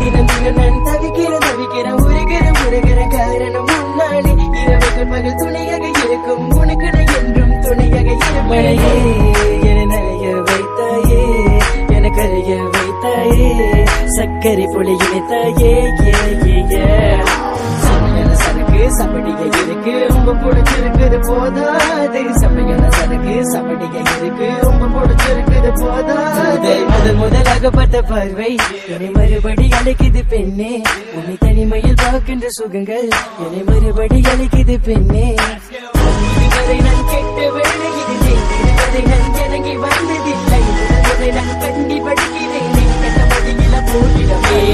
தினம் தினம் நான் தவிக்கிறேன் தவிக்கிறேன் உருகிறேன் உருகிறேன் காரணம் முன்னாடி இரவுக்கு பகல் துணையாக இருக்கும் உனக்கு நான் என்றும் துணையாக இருப்பேனே என நனைய வைத்தாயே என கரைய வைத்தாயே சர்க்கரை பொழி இணைத்தாயே ஏ ஏ ஏ சமையல சரக்கு சப்படிக இருக்கு ரொம்ப பிடிச்சிருக்குது போதாது சமையல சரக்கு சப்படிக இருக்கு ரொம்ப பிடிச்சிருக்குது போதாது முதல் முதலாக பார்த்த பார்வை என்னை மறுபடி அழைக்குது பெண்ணே உன்னை தனிமையில் பார்க்கின்ற சுகங்கள் என்னை மறுபடி அழைக்குது பெண்ணே இதுவரை நான் கெட்ட வேலையிலே இதுவரை நான் இறங்கி வந்ததில்லை இதுவரை நான் கண்டி படிக்கிறேன் கட்ட மடியில போட்டிடமே